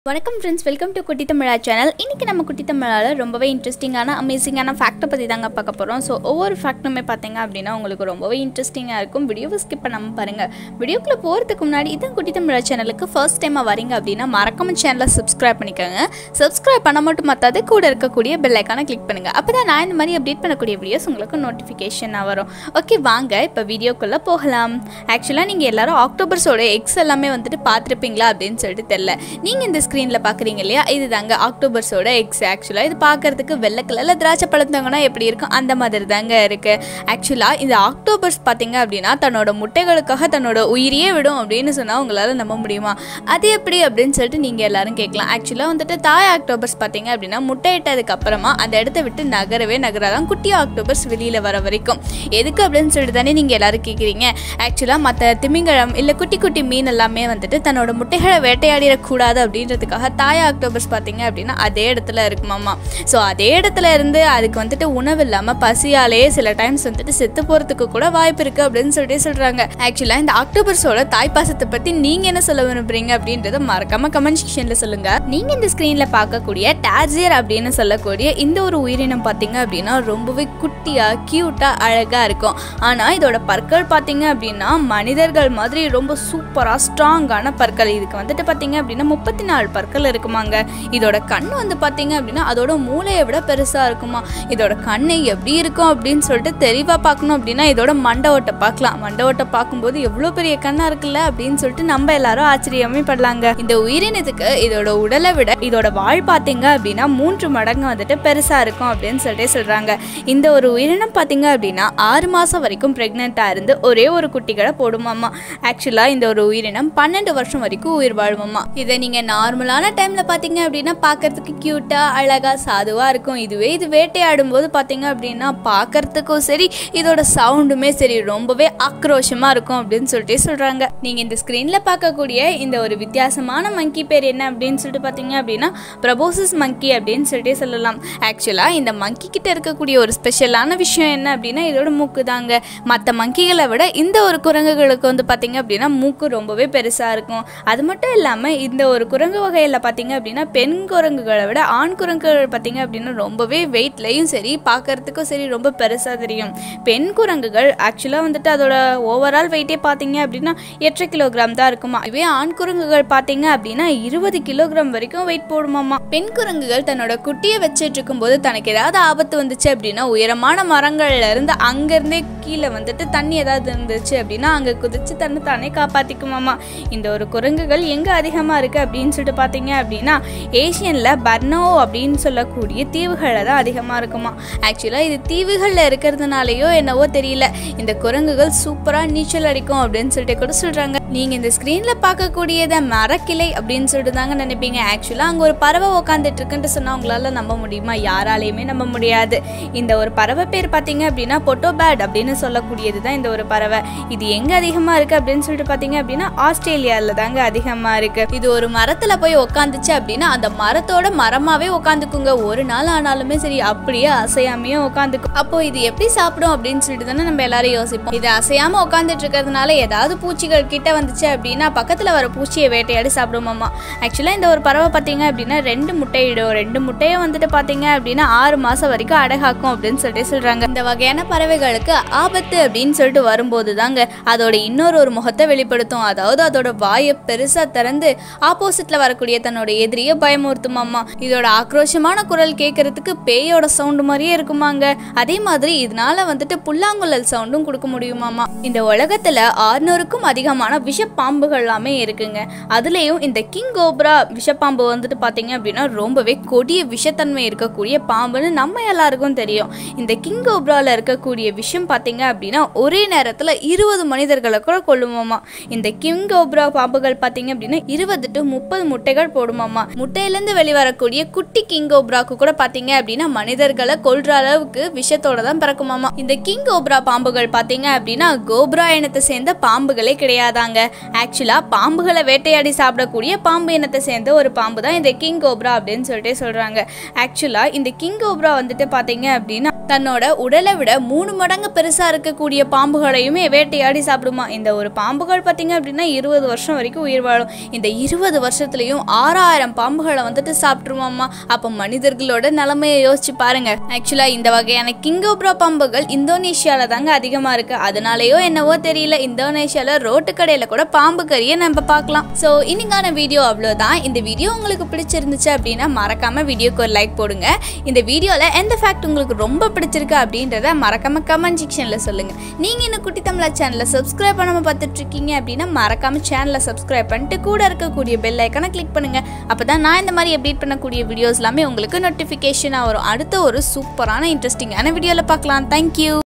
வணக்கம் friends welcome to குட்டி தமிழா சேனல் இன்றைக்கி நம்ம குட்டி தமிழால் ரொம்பவே இன்ட்ரெஸ்டிங்கான அமேசிங்கான ஃபேக்ட்டை பற்றி தாங்க பார்க்க போகிறோம் ஸோ ஒவ்வொரு ஃபேக்ட்டுமே பார்த்தீங்க அப்படின்னா உங்களுக்கு ரொம்பவே இன்ட்ரெஸ்டிங்காக இருக்கும் வீடியோவை ஸ்கிப் பண்ணாமல் பாருங்கள் வீடியோக்குள்ளே போகிறதுக்கு முன்னாடி இதான் குட்டி தமிழா சேனலுக்கு ஃபர்ஸ்ட் டைமாக வரீங்க அப்படின்னா மறக்காம சேனலை சப்ஸ்கிரைப் பண்ணிக்கோங்க சப்ஸ்கிரைப் பண்ண மட்டும் மற்றது கூட இருக்கக்கூடிய பெல் ஐக்கானை கிளிக் பண்ணுங்கள் அப்போ தான் நான் இந்த மாதிரி அப்டேட் பண்ணக்கூடிய வீடியோஸ் உங்களுக்கு நோட்டிஃபிகேஷனாக வரும் ஓகே வாங்க இப்போ வீடியோக்குள்ளே போகலாம் ஆக்சுவலாக நீங்கள் எல்லாரும் ஆக்டோபர்ஸோட எக்ஸ் எல்லாமே வந்துட்டு பார்த்துருப்பீங்களா அப்படின்னு சொல்லிட்டு தெரில நீங்கள் இந்த ஸ்க்ரீனில் பார்க்குறீங்க இல்லையா இது தாங்க ஆக்டோபர்ஸோட எக்ஸ் ஆக்சுவலாக இது பார்க்கறதுக்கு வெள்ளை கலரில் திராட்சை பழத்தவங்கன்னா எப்படி இருக்கும் அந்த மாதிரி தாங்க இருக்குது ஆக்சுவலாக இந்த ஆக்டோபர்ஸ் பார்த்தீங்க அப்படின்னா தன்னோட முட்டைகளுக்காக தன்னோட உயிரையே விடும் அப்படின்னு சொன்னால் உங்களால் நம்ப முடியுமா அது எப்படி அப்படின்னு சொல்லிட்டு நீங்கள் எல்லாரும் கேட்கலாம் ஆக்சுவலாக வந்துட்டு தாய் ஆக்டோபர்ஸ் பார்த்தீங்க அப்படின்னா முட்டையிட்டதுக்கு அப்புறமா அந்த இடத்த விட்டு நகரவே நகராதான் குட்டி ஆக்டோபர்ஸ் வெளியில் வர வரைக்கும் எதுக்கு அப்படின்னு சொல்லிட்டு தானே நீங்கள் எல்லாரும் கேட்குறீங்க ஆக்சுவலாக மற்ற திமிங்கலம் இல்லை குட்டி குட்டி மீன் எல்லாமே வந்துட்டு தன்னோட முட்டைகளை வேட்டையாடிடக்கூடாது அப்படின்றதுக்காக தாய் ஆக்டோபர்ஸ் பார்த்தீங்க அப்படின்னா அதே இடத்துல இருக்குமாமா ஸோ அதே இடத்துல இருந்து அதுக்கு வந்துட்டு உணவு இல்லாமல் பசியாலே சில டைம்ஸ் வந்துட்டு செத்து போகிறதுக்கு கூட வாய்ப்பு இருக்குது அப்படின்னு சொல்லிட்டு சொல்கிறாங்க ஆக்சுவலாக இந்த ஆக்டோபர்ஸோட தாய் பாசத்தை பற்றி நீங்கள் என்ன சொல்ல விரும்புறீங்க அப்படின்றத மறக்காம கமெண்ட் செக்ஷனில் சொல்லுங்கள் நீங்கள் இந்த ஸ்க்ரீனில் பார்க்கக்கூடிய டார்ஜியர் அப்படின்னு சொல்லக்கூடிய இந்த ஒரு உயிரினம் பார்த்தீங்க அப்படின்னா ரொம்பவே குட்டியாக க்யூட்டாக அழகாக இருக்கும் ஆனால் இதோட பற்கள் பார்த்தீங்க அப்படின்னா மனிதர்கள் மாதிரி ரொம்ப சூப்பராக ஸ்ட்ராங்கான பற்கள் இதுக்கு வந்துட்டு பார்த்தீங்க அப்படின்னா முப்பத்தி நாலு பற்கள் இருக்குமாங்க இதோட கண் வந்து பார்த்தீங்க அப்படின்னா அதோட மூளையை விட பெருசாக இருக்குமா இதோட கண்ணு எப்படி இருக்கும் அப்படின்னு சொல்லிட்டு தெளிவாக பார்க்கணும் அப்படின்னா இதோட மண்டவோட்டை பார்க்கலாம் மண்டவோட்டை பார்க்கும்போது எவ்வளோ பெரிய கண்ணா இருக்குல்ல அப்படின்னு சொல்லிட்டு நம்ம எல்லாரும் ஆச்சரியமே படலாங்க இந்த உயிரினத்துக்கு இதோட உடலை விட இதோட வாழ் பார்த்தீங்க அப்படின்னா மூன்று மடங்கு வந்துட்டு பெருசாக இருக்கும் அப்படின்னு சொல்லிட்டு சொல்கிறாங்க இந்த ஒரு உயிரினம் பார்த்தீங்க அப்படின்னா ஆறு மாதம் வரைக்கும் ப்ரெக்னெண்ட்டாக இருந்து ஒரே ஒரு குட்டிகளை போடுமாமா ஆக்சுவலாக இந்த ஒரு உயிரினம் பன்னெண்டு வருஷம் வரைக்கும் உயிர் வாழுமாமா இதை நீங்கள் நார்மலான டைமில் பார்த்தீங்க அப்படின்னா பார்க்கறதுக்கு க்யூட்டாக அழகாக சாதுவாக இருக்கும் இதுவே இது வேட்டையாடும் போது பார்த்தீங்க அப்படின்னா பார்க்கறதுக்கும் சரி இதோட சவுண்டுமே சரி ரொம்பவே ஆக்ரோஷமாக இருக்கும் அப்படின்னு சொல்லிட்டு சொல்கிறாங்க நீங்கள் இந்த ஸ்க்ரீனில் பார்க்கக்கூடிய இந்த ஒரு வித்தியாசமான மங்கி பேர் என்ன அப்படின்னு சொல்லிட்டு பார்த்தீங்க அப்படின்னா ப்ரபோசஸ் மங்கி அப்படின்னு சொல்லிட்டு சொல்லலாம் ஆக்சுவலாக இந்த மங்கி கிட்ட இருக்கக்கூடிய ஒரு ஸ்பெஷலான விஷயம் என்ன அப்படின்னா இதோட மூக்கு தாங்க மற்ற மங்கிகளை விட இந்த ஒரு குரங்குகளுக்கு வந்து பார்த்தீங்க அப்படின்னா மூக்கு ரொம்பவே பெருசாக இருக்கும் அது மட்டும் இல்லாமல் இந்த ஒரு குரங்கு வகையில் பார்த்தீங்க அப்படின்னா பெண் குரங்குகளை விட ஆண் குரங்குகள் பார்த்தீங்க அப்படின்னா ரொம்பவே வெயிட்லையும் சரி பார்க்கறதுக்கும் சரி ரொம்ப பெருசாக தெரியும் பெண் குரங்குகள் ஆக்சுவலாக வந்துட்டு அதோட ஓவரால் வெயிட்டே பார்த்தீங்க அப்படின்னா எட்டரை கிலோகிராம் தான் இருக்குமா இதுவே ஆண் குரங்குகள் பார்த்தீங்க அப்படின்னா இருபது கிலோகிராம் வரைக்கும் வெயிட் போடுமாமா பெண் குரங்குகள் தன்னோட குட்டியை வச்சுட்டு இருக்கும்போது தனக்கு ஏதாவது ஆபத்து வந்துச்சு அப்படின்னா உயரமான மரங்கள்ல இருந்து அங்கேருந்தே கீழே வந்துட்டு தண்ணி ஏதாவது இருந்துச்சு அப்படின்னா அங்கே குதிச்சு தன்னை தானே காப்பாற்றிக்குமாமா இந்த ஒரு குரங்குகள் எங்கே அதிகமாக இருக்குது அப்படின்னு சொல்லிட்டு பார்த்தீங்க அப்படின்னா ஏஷியனில் பர்னோ அப்படின்னு சொல்லக்கூடிய தீவுகளில் தான் அதிகமாக இருக்குமா ஆக்சுவலாக இது தீவுகளில் இருக்கிறதுனாலையோ என்னவோ தெரியல இந்த குரங்குகள் சூப்பராக நீச்சல் அடிக்கும் அப்படின்னு சொல்லிட்டு கூட சொல்கிறாங்க நீங்கள் இந்த ஸ்க்ரீனில் பார்க்கக்கூடியதை மரக்கிளை அப்படின்னு சொல்லிட்டு தாங்க நினைப்பீங்க ஆக்சுவலாக அங்கே ஒரு பறவை உட்காந்துட்டு இருக்குன்ட்டு சொன்னால் உங்களால் நம்ப முடியுமா யாராலையுமே நம்ப முடியாது இந்த ஒரு பறவை பேர் பார்த்தீங்க அப்படின்னா பொட்டோபேட் அப்படின்னு சொல்லக்கூடியது தான் இந்த ஒரு பறவை இது எங்கே அதிகமாக இருக்குது அப்படின்னு சொல்லிட்டு பார்த்தீங்க அப்படின்னா ஆஸ்திரேலியாவில் தாங்க அதிகமாக இருக்குது இது ஒரு மரத்தில் போய் உட்காந்துச்சு அப்படின்னா அந்த மரத்தோட மரமாகவே உட்காந்துக்குங்க ஒரு நாள் ஆனாலுமே சரி அப்படியே அசையாமையே உட்காந்துக்கும் அப்போ இது எப்படி சாப்பிடும் அப்படின்னு சொல்லிட்டு தானே நம்ம எல்லாரும் யோசிப்போம் இது அசையாமல் உட்காந்துட்டு இருக்கிறதுனால ஏதாவது பூச்சிகள் கிட்ட வந்துச்சு அப்படின்னா பக்கத்தில் வர பூச்சியை வேட்டையாடி சாப்பிடுமாமா ஆக்சுவலாக இந்த ஒரு பறவை பார்த்தீங்க அப்படின்னா ரெண்டு முட்டையிடும் ரெண்டு முட்டையை வந்துட்டு பார்த்தீங்க அப்படின்னா ஆறு மாதம் வரைக்கும் அடகாக்கும் அப்படின்னு சொல்லிட்டு சொல்கிறாங்க இந்த வகையான பறவைகளுக்கு ஆபத்து அப்படின்னு சொல்லிட்டு வரும்போது தாங்க அதோட இன்னொரு ஒரு முகத்தை வெளிப்படுத்தும் அதாவது அதோட வாயை பெருசாக திறந்து ஆப்போசிட்ல வரக்கூடிய தன்னோட எதிரியை பயமுறுத்துமாமா இதோட ஆக்ரோஷமான குரல் கேட்கறதுக்கு பேயோட சவுண்டு மாதிரியே இருக்குமாங்க அதே மாதிரி இதனால வந்துட்டு புல்லாங்குழல் சவுண்டும் கொடுக்க முடியுமாமா இந்த உலகத்துல ஆறுநூறுக்கும் அதிகமான விஷப்பாம்புகள் எல்லாமே இருக்குங்க அதுலேயும் இந்த கிங் கோப்ரா விஷப்பாம்பு வந்துட்டு பார்த்தீங்க அப்படின்னா ரொம்பவே கொடிய விஷத்தன்மை இருக்கக்கூடிய பாம்புன்னு நம்ம எல்லாருக்கும் தெரியும் இந்த கிங் கோப்ரால இருக்கக்கூடிய விஷம் பார்த்தீங்க அப்படின்னா ஒரே நேரத்தில் இருபது மனிதர்களை கூட கொள்ளுமாமா இந்த கிங் கோப்ரா பாம்புகள் பார்த்தீங்க அப்படின்னா இருபது டு முப்பது முட்டைகள் போடுமாமா முட்டையிலேருந்து வெளிவரக்கூடிய குட்டி கிங் கோப்ராக்கு கூட பார்த்தீங்க அப்படின்னா மனிதர்களை கொல்ற அளவுக்கு விஷத்தோட தான் பிறக்குமாமா இந்த கிங் கோப்ரா பாம்புகள் பார்த்தீங்க அப்படின்னா கோப்ரா இனத்தை சேர்ந்த பாம்புகளே கிடையாதாங்க ஆக்சுவலாக பாம்புகளை வேட்டையாடி சாப்பிடக்கூடிய பாம்பு இனத்தை சேர்ந்த ஒரு பாம்பு தான் இந்த கிங் கோப்ரா அப்படின்னு சொல்லிட்டு சொல்கிறாங்க ஆக்சுவலாக இந்த கிங் கோப்ரா வந்துட்டு பார்த்தீங்க அப்படின்னா தன்னோட உடலை விட மூணு மடங்கு பெருசா இருக்கக்கூடிய பாம்புகளையுமே வேட்டையாடி சாப்பிடுமா இந்த ஒரு பாம்புகள் பார்த்தீங்க அப்படின்னா இருபது வருஷம் வரைக்கும் உயிர் வாழும் இந்த இருபது வருஷத்துலயும் ஆறாயிரம் பாம்புகளை வந்துட்டு சாப்பிட்டுருமாமா அப்போ மனிதர்களோட நிலைமையை யோசிச்சு பாருங்க ஆக்சுவலா இந்த வகையான கிங்கோப்ரா பாம்புகள் இந்தோனேஷியால தாங்க அதிகமா இருக்கு அதனாலயோ என்னவோ தெரியல இந்தோனேஷியால ரோட்டு கடையில கூட பாம்பு கறியை நம்ம பார்க்கலாம் ஸோ இன்னைக்கான வீடியோ அவ்வளோதான் இந்த வீடியோ உங்களுக்கு பிடிச்சிருந்துச்சு அப்படின்னா மறக்காம வீடியோக்கு ஒரு லைக் போடுங்க இந்த வீடியோல எந்த ஃபேக்ட் உங்களுக்கு ரொம்ப பிடிச்சிருக்கு அப்படின்றத மறக்காம கமெண்ட் செக்ஷன்ல சொல்லுங்க நீங்க இன்னும் குட்டி தமிழா சேனலை சப்ஸ்கிரைப் பண்ணாம பார்த்துட்டு இருக்கீங்க அப்படின்னா மறக்காம சேனலை சப்ஸ்கிரைப் பண்ணிட்டு கூட இருக்கக்கூடிய பெல் ஐக்கனை கிளிக் பண்ணுங்க அப்பதான் நான் இந்த மாதிரி அப்டேட் பண்ணக்கூடிய வீடியோஸ் எல்லாமே உங்களுக்கு நோட்டிஃபிகேஷனாக வரும் அடுத்த ஒரு சூப்பரான இன்ட்ரெஸ்டிங்கான வீடியோவில் பார்க்கலாம் தேங்க்யூ